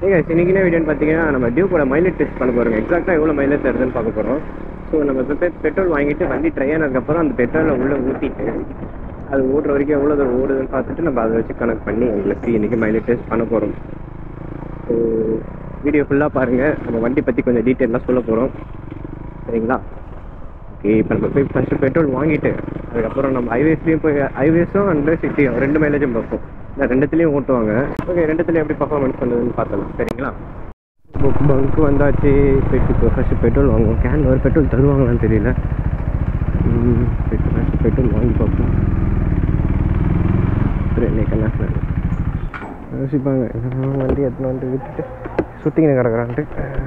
ஏங்க இன்னைக்குனே வீடியோன்னு பார்த்தீங்கன்னா நம்ம டியூக்கோட மைலேஜ் டெஸ்ட் பண்ண போகிறோம் எக்ஸாக்டாக எவ்வளோ மைலேஜ் தருதுன்னு பார்க்க போகிறோம் ஸோ நம்ம இப்போ பெட்ரோல் வாங்கிட்டு வண்டி ட்ரை ஆனதுக்கப்புறம் அந்த பெட்ரோலை உள்ளே ஊற்றிட்டு அது ஓடுற வரைக்கும் எவ்வளோ தூரம் ஓடுதுன்னு பார்த்துட்டு நம்ம அதை வச்சு கனெக்ட் பண்ணி உங்களுக்கு இன்னைக்கு மைலேஜ் டெஸ்ட் பண்ண போகிறோம் ஸோ வீடியோ ஃபுல்லாக பாருங்கள் நம்ம வண்டி பற்றி கொஞ்சம் டீட்டெயிலாக சொல்ல போகிறோம் சரிங்களா ஓகே இப்போ நம்ம போய் ஃபஸ்ட்டு பெட்ரோல் வாங்கிட்டு அதுக்கப்புறம் நம்ம ஹைவேஸ்லேயும் போய் ஹைவேஸும் அண்ட் சிட்டியும் ரெண்டு மைலேஜும் பார்ப்போம் இந்த ரெண்டுத்துலேயும் ஓட்டுவாங்க ஓகே ரெண்டுத்துலேயும் எப்படி பர்ஃபார்மன்ஸ் பண்ணுதுன்னு பார்த்தலாம் சரிங்களா புக் பங்க் வந்தாச்சு இப்போ ஃபஸ்ட்டு பெட்ரோல் வாங்குவோம் கேன் ஒரு பெட்ரோல் தருவாங்களான்னு தெரியல ஃபஸ்ட்டு பெட்ரோல் வாங்கி பார்ப்போம் ரெண்டே கண்ணாசில் யோசிப்பாங்க என்னடா வண்டி எடுத்துன்னு வந்து விட்டுட்டு சுற்றிக்கின்னு கிடக்குறான்ட்டு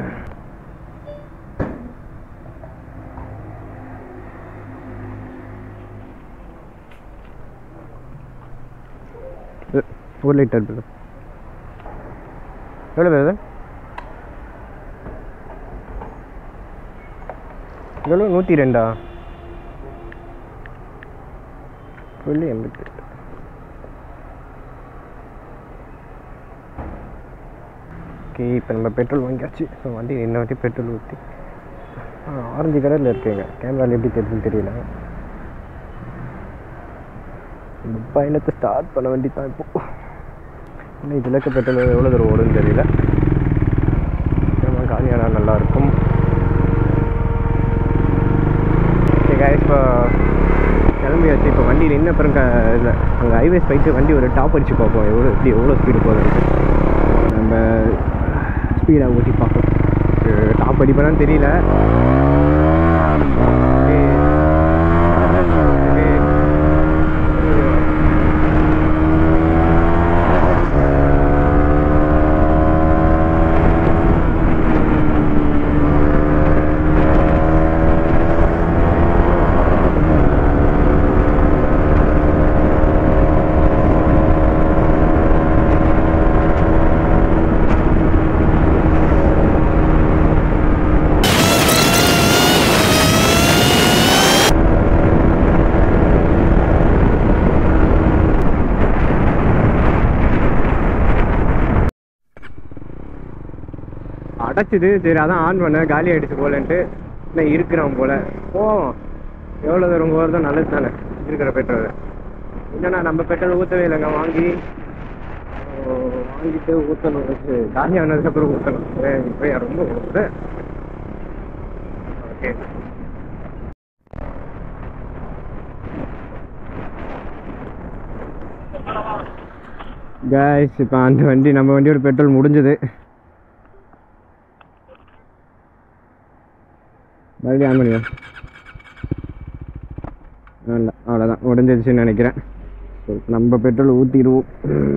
ஒரு லிட்டர் பில் எவ்வளோ பேர் எவ்வளோ நூற்றி ரெண்டா சொல்லி எண்பத்தி எட்டு ஓகே இப்போ நம்ம பெட்ரோல் வாங்கியாச்சு ஸோ வண்டி இன்னும் வாட்டி பெட்ரோல் ஊற்றி ஆரஞ்சு கலரில் இருக்குங்க கேமராவில் எப்படி தெரியுதுன்னு தெரியல இந்த பயணத்தை ஸ்டார்ட் பண்ண வேண்டி தான் இப்போ இன்னும் இதில் இருக்க பெட்ரோல் எவ்வளோ தூரம் ஓடுன்னு தெரியல நம்ம காலியானா நல்லாயிருக்கும் ஓகே இப்போ கிளம்பியாச்சு இப்போ வண்டியில் என்ன அப்புறம் இல்லை அங்கே ஹைவேஸ் போயிட்டு வண்டி ஒரு டாப் அடிச்சு பார்ப்போம் எவ்வளோ எப்படி எவ்வளோ ஸ்பீடு போகுதுன்ட்டு நம்ம ஸ்பீடாக ஓட்டி பார்ப்போம் டாப் அடிப்பேனான்னு தெரியல அடைச்சிது சரி அதான் ஆன் பண்ணேன் காலி ஆகிடுச்சு போலன்ட்டு நான் இருக்கிறான் போல போவோம் எவ்வளோ தூரம் போகிறதோ நல்லது தானே இருக்கிற பெட்ரோல் என்னன்னா நம்ம பெட்ரோல் ஊற்றவே இல்லைங்க வாங்கி ஓ, வாங்கிட்டு ஊற்றணும் வச்சு காலி ஆனதுக்கப்புறம் ஊற்றணும் இப்போ ரொம்ப ஊற்றுது ஓகே கைஸ் இப்போ அந்த வண்டி நம்ம வண்டியோட பெட்ரோல் முடிஞ்சது மறுபடியும் ஆன் பண்ணிடுவோம் இல்லை அவ்வளோதான் உடஞ்சிருச்சுன்னு நினைக்கிறேன் ஸோ நம்ம பெட்ரோல் ஊற்றிடுவோம்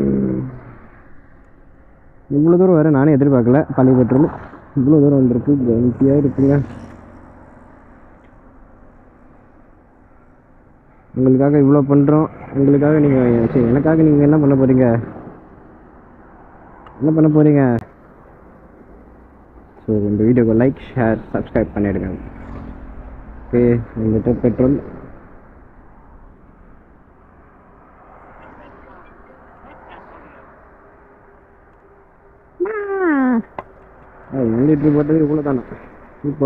இவ்வளோ தூரம் வர நானே எதிர்பார்க்கல பழைய பெட்ரோல் இவ்வளோ தூரம் வந்திருக்கு கண்டியாக இருக்குங்க உங்களுக்காக இவ்வளோ பண்ணுறோம் உங்களுக்காக நீங்கள் சரி எனக்காக நீங்கள் என்ன பண்ண போகிறீங்க என்ன பண்ண போகிறீங்க ஸோ இந்த வீடியோக்கு லைக் ஷேர் சப்ஸ்கிரைப் பண்ணிடுங்க ஓகே இந்த பெட்ரோல் ஒன் லிட்டர் போட்டது இவ்வளோ தானே இப்போ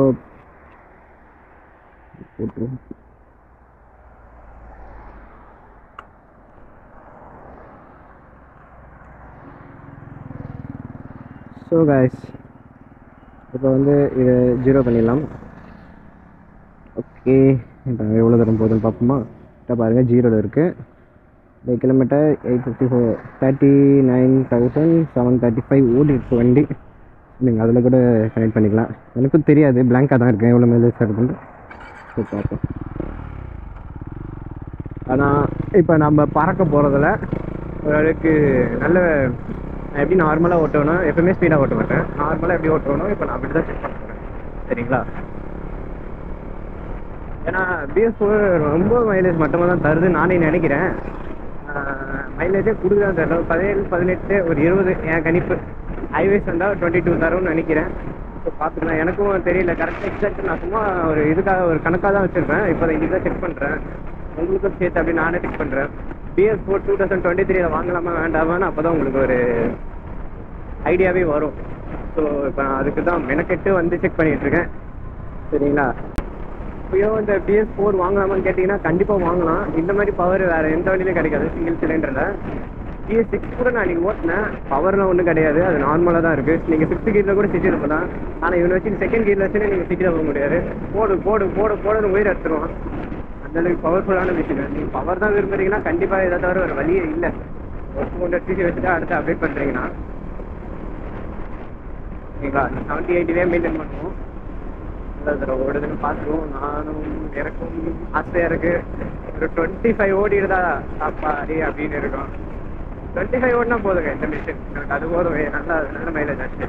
போட்டுருவோம் ஸோ காய்ஸ் இப்போ வந்து இதை ஜீரோ பண்ணிடலாம் ஓகே இப்போ எவ்வளோ தூரம் போகுதுன்னு பார்ப்போமா இப்போ பாருங்கள் ஜீரோவில் இருக்குது இந்த kilometre eight fifty four thirty nine thousand seven thirty five ஓடி இருக்கு வண்டி நீங்கள் அதில் கூட கனெக்ட் பண்ணிக்கலாம் எனக்கும் தெரியாது பிளாங்காக தான் இருக்கேன் எவ்வளோ மைலேஜ் இருக்குன்னு ஸோ பார்ப்போம் ஆனால் இப்போ நம்ம பறக்க போகிறதுல ஓரளவுக்கு நல்ல நான் எப்படி நார்மலாக ஓட்டுவேன்னா எப்பவுமே ஸ்பீடாக ஓட்ட மாட்டேன் நார்மலாக எப்படி ஓட்டுவேனோ இப்போ நான் அப்படி தான் செக் பண்ணுறேன் சரிங்களா ஏன்னா பிஎஸ் ஃபோர் ரொம்ப மைலேஜ் மட்டுமாக தான் தருதுன்னு நானே நினைக்கிறேன் மைலேஜே கொடுக்குதான் தரும் பதினேழு பதினெட்டு ஒரு இருபது என் கணிப்பு ஹைவேஸ் வந்தால் டுவெண்ட்டி டூ தரும்னு நினைக்கிறேன் ஸோ பார்த்துக்கலாம் எனக்கும் தெரியல கரெக்டாக எக்ஸாக்ட் நான் சும்மா ஒரு இதுக்காக ஒரு கணக்காக தான் வச்சுருப்பேன் இப்போ தான் இன்றைக்கி தான் செக் பண்ணுறேன் உங்களுக்கும் சேர்த்து அப்படி நானே செக் பண்ணுறேன் BS four two thousand twenty த்ரீல வாங்கலாமா வேண்டாமான்னு அப்போ தான் உங்களுக்கு ஒரு ஐடியாவே வரும் ஸோ இப்போ அதுக்கு தான் மெனக்கெட்டு வந்து செக் பண்ணிட்டு இருக்கேன் சரிங்களா இப்பயோ இந்த பிஎஸ் ஃபோர் வாங்கலாமான்னு கேட்டிங்கன்னா கண்டிப்பாக வாங்கலாம் இந்த மாதிரி பவர் வேறு எந்த வழியிலும் கிடைக்காது சிங்கிள் சிலிண்டரில் பிஎஸ் சிக்ஸ் கூட நான் நீங்கள் ஓட்டினேன் பவர்லாம் ஒன்றும் கிடையாது அது நார்மலாக தான் இருக்குது நீங்கள் ஃபிஃப்த் கீரில் கூட சிட்டியில் போகலாம் ஆனால் இவனை வச்சு செகண்ட் கீரில் வச்சு நீங்கள் சிட்டியில் போக முடியாது போடு போடு போடு போடுன்னு உயிர் எடுத்துருவான் அந்த அளவுக்கு பவர்ஃபுல்லான மிஷின் நீங்கள் பவர் தான் விரும்புறீங்கன்னா கண்டிப்பாக இதை தவிர ஒரு வழியே இல்லை ஒரு டூ ஹண்ட்ரட் சிசி வச்சுட்டு அடுத்து அப்டேட் பண்ணுறீங்கன்னா ஓகேங்களா செவன்ட்டி எயிட்டிலே மெயின்டைன் பண்ணுவோம் அதில் ஓடுதுன்னு பார்த்துருவோம் நானும் எனக்கும் ஆசையாக இருக்கு ஒரு டுவெண்ட்டி ஃபைவ் ஓடிடுதா சாப்பாடி அப்படின்னு இருக்கும் டுவெண்ட்டி ஃபைவ் ஓடினா போதுங்க இந்த மிஷின் எனக்கு அது போதும் நல்லா நல்ல மைலேஜ் ஆச்சு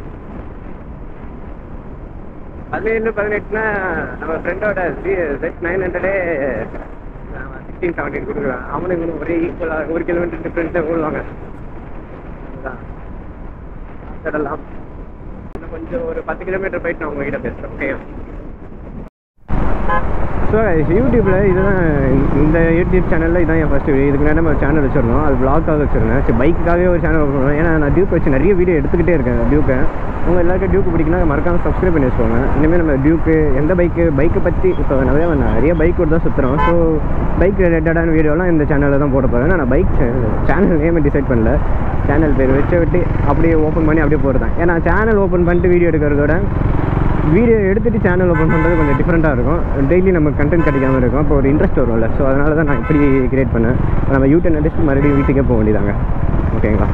பதினேழு பதினெட்டுனா நம்ம ஃப்ரெண்டோட செட் நைன் ஹண்ட்ரடே சிக்ஸ்டீன் செவன்டீன் கொடுக்குறான் அவனுக்கு இன்னும் ஒரே ஈக்குவலாக ஒரு கிலோமீட்டர் டிஃப்ரென்ஸில் ஓடுவாங்க அதுதான் பார்த்துடலாம் இன்னும் கொஞ்சம் ஒரு பத்து கிலோமீட்டர் போயிட்டு நான் உங்ககிட்ட பேசுகிறேன் ஓகே ஸோ யூடியூப்பில் இதுதான் இந்த யூடியூப் சேனலில் இதான் என் ஃபஸ்ட்டு வீடியோ இதுக்கு முன்னாடி நம்ம சேனல் வச்சிருந்தோம் அது vlog-ஆக வச்சிருந்தேன் சரி பைக்குக்காகவே ஒரு சேனல் ஓப்பன் பண்ணுவேன் ஏன்னா நான் டியூக் வச்சு நிறைய வீடியோ எடுத்துக்கிட்டே இருக்கேன் டியூக்கை உங்கள் எல்லாருக்கும் டியூக் பிடிக்குன்னா மறக்காம சப்ஸ்கிரைப் பண்ணி வச்சுக்கோங்க இனிமேல் நம்ம டியூக்கு எந்த பைக்கு பைக்கை பற்றி இப்போ நிறைய நிறைய பைக் தான் சுற்றுறோம் ஸோ பைக் ரிலேட்டடான வீடியோலாம் இந்த சேனலில் தான் போட போகிறேன் நான் பைக் சேனல் நேமே டிசைட் பண்ணல சேனல் பேர் வச்சு விட்டு அப்படியே ஓப்பன் பண்ணி அப்படியே போகிறது தான் ஏன்னா சேனல் ஓப்பன் பண்ணிட்டு வீடியோ எடுக்கிறதோட வீடியோ எடுத்துட்டு சேனல் ஓப்பன் பண்ணுறது கொஞ்சம் டிஃப்ரெண்ட்டாக இருக்கும் டெய்லி நம்ம கண்டென்ட் கிடைக்காம இருக்கும் அப்போ ஒரு இன்ட்ரெஸ்ட் வரும்ல ஸோ அதனால தான் நான் இப்படி கிரியேட் பண்ணேன் இப்ப நம்ம யூடியூப் நடிச்சு மறுபடியும் வீட்டுக்கே போக வேண்டியதாங்க ஓகேங்களா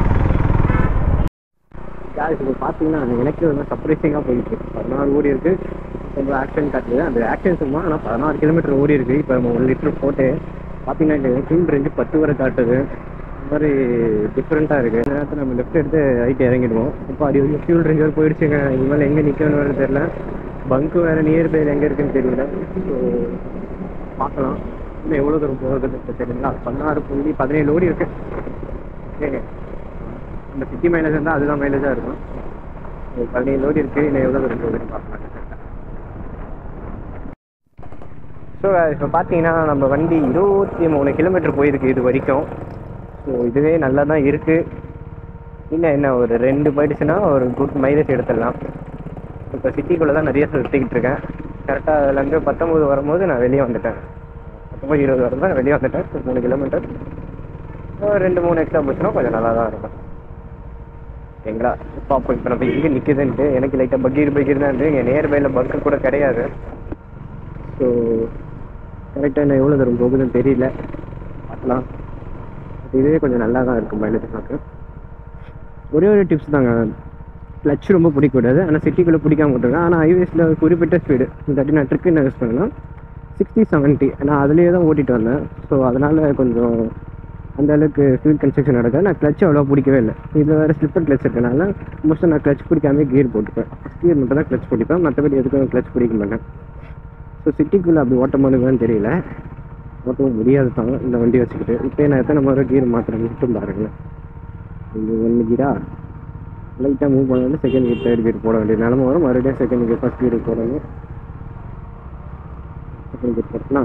யாருக்கு இப்போ பார்த்தீங்கன்னா எனக்கு வந்து சர்ப்ரைசிங்காக போயிட்டு இருக்கு பதினாறு ஓடி இருக்கு ரொம்ப ஆக்ஷன் காட்டுது அந்த ஆக்ஷன் சும்மா ஆனால் பதினாறு கிலோமீட்டர் ஓடி இருக்கு இப்போ நம்ம ஒரு லிட்டர் போட்டு பார்த்தீங்கன்னா ஃபியூல் ரேஞ்சு பத்து வரை காட்டுது இந்த மாதிரி டிஃப்ரெண்ட்டாக இருக்குது இந்த நேரத்தில் நம்ம லெஃப்ட் எடுத்து ஐட்டி இறங்கிடுவோம் இப்போ அது வரைக்கும் ஃபியூல் ரேஞ்ச் வரை போயிடுச்சுங்க இனிமேல் எங்கே நிற்கணும்னு வேறு தெரியல பங்க்கு வேறு நியர்பையில் எங்கே இருக்குன்னு தெரியல ஸோ பார்க்கலாம் இன்னும் எவ்வளோ தூரம் போகுதுன்னு இப்போ தெரியுங்களா பதினாறு புள்ளி பதினேழு ஓடி இருக்கு ஓகேங்க இந்த சிட்டி மைலேஜ் இருந்தால் அதுதான் மைலேஜாக இருக்கும் ஒரு பதினேழு ஓடி இருக்குது இன்னும் எவ்வளோ தூரம் போகுதுன்னு பார்க்கலாம் ஸோ இப்போ பார்த்தீங்கன்னா நம்ம வண்டி இருபத்தி மூணு கிலோமீட்டர் போயிருக்கு இது வரைக்கும் ஸோ இதுவே நல்லா தான் இருக்குது இன்னும் என்ன ஒரு ரெண்டு போயிடுச்சுன்னா ஒரு குட் மைலேஜ் எடுத்துடலாம் இப்போ சிட்டிக்குள்ளே தான் நிறைய சுற்றிக்கிட்டு இருக்கேன் கரெக்டாக அதுலேருந்து பத்தொம்போது வரும்போது நான் வெளியே வந்துட்டேன் பத்தொம்பது இருபது வரும்போது வெளியே வந்துட்டேன் ஒரு மூணு கிலோமீட்டர் ஒரு ரெண்டு மூணு எக்ஸ்ட்ரா போச்சுன்னா கொஞ்சம் நல்லா தான் இருக்கும் ஓகேங்களா பார்ப்போம் இப்போ நம்ம எங்கே நிற்குதுன்ட்டு எனக்கு லைட்டாக பக்கீர் பக்கீர் தான் இங்கே நியர்பையில் பங்கு கூட கிடையாது ஸோ கரெக்டாக என்ன எவ்வளோ தூரம் போகுதுன்னு தெரியல பார்க்கலாம் பட் இதுவே கொஞ்சம் நல்லா தான் இருக்கும் மைலேஜ் எனக்கு ஒரே ஒரு டிப்ஸ் தாங்க கிளச் ரொம்ப பிடிக்கக்கூடாது ஆனால் சிட்டிக்குள்ளே பிடிக்காம விட்டுருங்க ஆனால் ஹைவேஸில் குறிப்பிட்ட ஸ்பீடு இல்லாட்டி நான் ட்ரிக்கு என்ன யூஸ் பண்ணலாம் சிக்ஸ்டி செவன்ட்டி நான் அதுலேயே தான் ஓட்டிட்டு வந்தேன் ஸோ அதனால் கொஞ்சம் அந்த அளவுக்கு ஃபியூல் கன்ஸ்ட்ரக்ஷன் நடக்காது நான் கிளச் அவ்வளோ பிடிக்கவே இல்லை இதில் வேறு ஸ்லிப்பர் கிளச் இருக்கனால மோஸ்ட்டாக நான் கிளச் பிடிக்காம கியர் போட்டுப்பேன் கியர் மட்டும் தான் கிளச் பிடிப்பேன் மற்றபடி எதுக்கும் கிளச் பிடிக்க மாட்டேன் ஸோ சிட்டிக்குள்ளே அப்படி ஓட்ட மாட்டேங்குதான்னு தெரியல ஓட்டவும் முடியாது தான் இந்த வண்டி வச்சுக்கிட்டு இப்போ நான் எத்தனை முறை கியர் மாத்திரம் மட்டும் பாருங்களேன் இது ஒன்று கீரா லைட்டாக மூவ் பண்ணாலும் செகண்ட் கியர் தேர்ட் கியர் போட வேண்டிய நிலம வரும் மறுபடியும் செகண்ட் கியர் ஃபஸ்ட் கியர் போடணும் செகண்ட் கியர் போட்டலாம்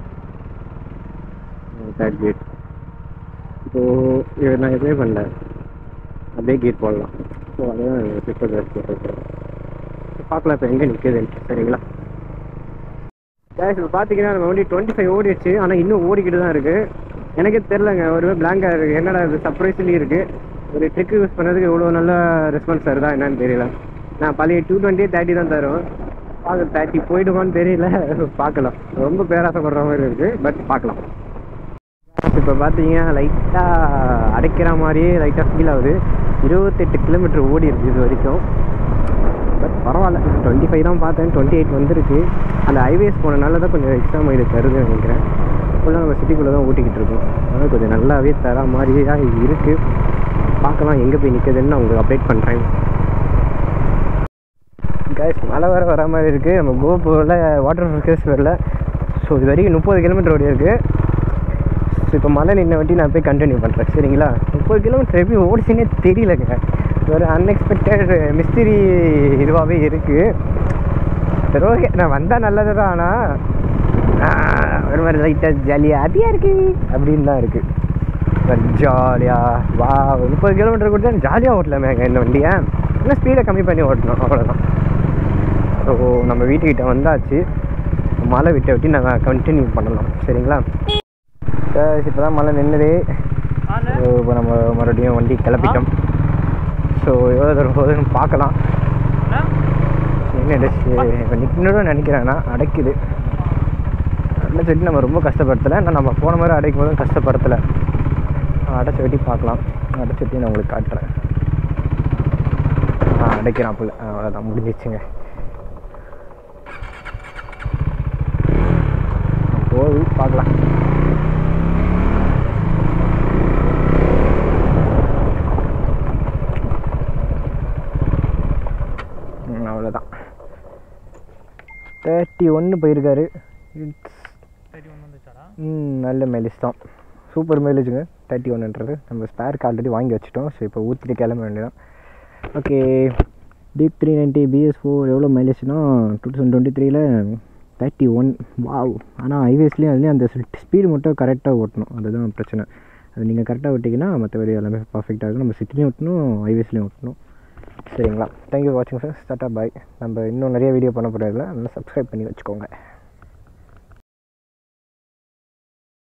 தேர்ட் கியர் இப்போது நான் எதுவுமே பண்ணல அப்படியே கீர் போடலாம் ஸோ அதான் ப்ரிஃபர் போட்டுருக்கேன் பார்க்கலாம் இப்போ எங்கே நிற்குதுன்ட்டு சரிங்களா கேஷ் இப்போ பார்த்தீங்கன்னா நம்ம வண்டி டுவெண்ட்டி ஃபைவ் ஓடிடுச்சு ஆனால் இன்னும் ஓடிக்கிட்டு தான் இருக்குது எனக்கே தெரிலங்க ஒரு பிளாங்காக இருக்குது என்னடா இது சர்ப்ரைஸ்லி இருக்குது ஒரு ட்ரிக் யூஸ் பண்ணுறதுக்கு இவ்வளோ நல்ல ரெஸ்பான்ஸ் தருதா என்னன்னு தெரியல நான் பழைய டூ டுவெண்ட்டியே தேர்ட்டி தான் தரும் பார்க்க தேர்ட்டி போயிடுமான்னு தெரியல பார்க்கலாம் ரொம்ப பேராசைப்படுற மாதிரி இருக்குது பட் பார்க்கலாம் இப்போ பார்த்தீங்கன்னா லைட்டாக அடைக்கிற மாதிரியே லைட்டாக ஃபீல் ஆகுது இருபத்தெட்டு கிலோமீட்டர் ஓடி இருக்கு இது வரைக்கும் பட் பரவாயில்ல டுவெண்ட்டி ஃபைவ் தான் பார்த்தேன் டுவெண்ட்டி எயிட் வந்துருக்கு அந்த ஹைவேஸ் போனனால தான் கொஞ்சம் எக்ஸ்ட்ரா மைலேஜ் தருதுன்னு நினைக்கிறேன் ஃபுல்லாக நம்ம சிட்டிக்குள்ளே தான் ஓட்டிக்கிட்டு இருக்கோம் அதனால் கொஞ்சம் நல்லாவே தர மாதிரியே தான் இருக்குது பார்க்கலாம் எங்கே போய் நிற்குதுன்னு நான் உங்களுக்கு அப்டேட் பண்ணுறேன் கைஸ் மழை வேறு வர மாதிரி இருக்குது நம்ம கோபுரில் வாட்டர் ஃபோக்கஸ் வரல ஸோ இது வரைக்கும் முப்பது கிலோமீட்டர் ஓடி இருக்குது ஸோ இப்போ மழை நின்ன வண்டி நான் போய் கண்டினியூ பண்ணுறேன் சரிங்களா முப்பது கிலோமீட்டர் எப்படி ஓடிச்சுன்னே தெரியலங்க ஒரு அன்எக்ஸ்பெக்டட் மிஸ்திரி இதுவாகவே இருக்குது சரி ஓகே நான் வந்தால் நல்லது தான் ஆனால் ஒரு மாதிரி லைட்டாக ஜாலியாக ஹாப்பியாக இருக்கு அப்படின்னு தான் இருக்குது ஜாலியாக வா முப்பது கிலோமீட்டர் கொடுத்தா ஜாலியாக ஓட்டலாமேங்க இந்த வண்டியை இன்னும் ஸ்பீடை கம்மி பண்ணி ஓட்டணும் அவ்வளோதான் ஸோ நம்ம வீட்டுக்கிட்ட வந்தாச்சு மழை விட்ட விட்டு நாங்கள் கண்டினியூ பண்ணலாம் சரிங்களா இப்போ தான் மழை நின்றுது ஸோ இப்போ நம்ம மறுபடியும் வண்டி கிளப்பிட்டோம் ஸோ எவ்வளோ தூரம் போகுதுன்னு பார்க்கலாம் என்ன இப்போ நிற்கணும்னு நினைக்கிறேன்னா அடைக்குது அடைச்ச வெட்டி நம்ம ரொம்ப கஷ்டப்படுத்தலை ஆனால் நம்ம போன மாதிரி அடைக்கும் போதும் கஷ்டப்படுத்தலை அடைச்ச வெட்டி பார்க்கலாம் அடைச்ச வெட்டி நான் உங்களுக்கு காட்டுறேன் ஆ அடைக்கிறான் புள்ள அவ்வளோதான் முடிஞ்சிச்சுங்க போகுது பார்க்கலாம் ம், அவ்வளோதான் தேர்ட்டி ஒன்று போயிருக்காரு இட்ஸ் ம் நல்ல மைலேஜ் தான் சூப்பர் மைலேஜுங்க தேர்ட்டி ஒன்றுன்றது நம்ம ஸ்பேருக்கு ஆல்ரெடி வாங்கி வச்சுட்டோம் ஸோ இப்போ ஊற்றிட்டு கிளம்ப வேண்டியதான் okay deep three ninety BS four எவ்வளோ மைலேஜ்னா டூ தௌசண்ட் டுவெண்ட்டி த்ரீல தேர்ட்டி ஒன் வாவ் ஆனால் ஹைவேஸ்லேயும் அதுலேயும் அந்த ஸ்பீடு மட்டும் கரெக்டாக ஓட்டணும் அதுதான் பிரச்சனை அது நீங்கள் கரெக்டாக ஓட்டிங்கன்னா மற்றபடி எல்லாமே பர்ஃபெக்டாக இருக்கும் நம்ம சிட்டிலையும் ஓட்டணும் ஹைவேஸ்லேயும் ஓட்டணும் சரிங்களா தேங்க்யூ வாட்சிங் ஃப்ரெண்ட்ஸ் டாட்டா பாய் நம்ம இன்னும் நிறைய வீடியோ பண்ண போகிறதில்ல அதனால் சப்ஸ்கிரைப் பண்ணி வச்சுக்கோங்க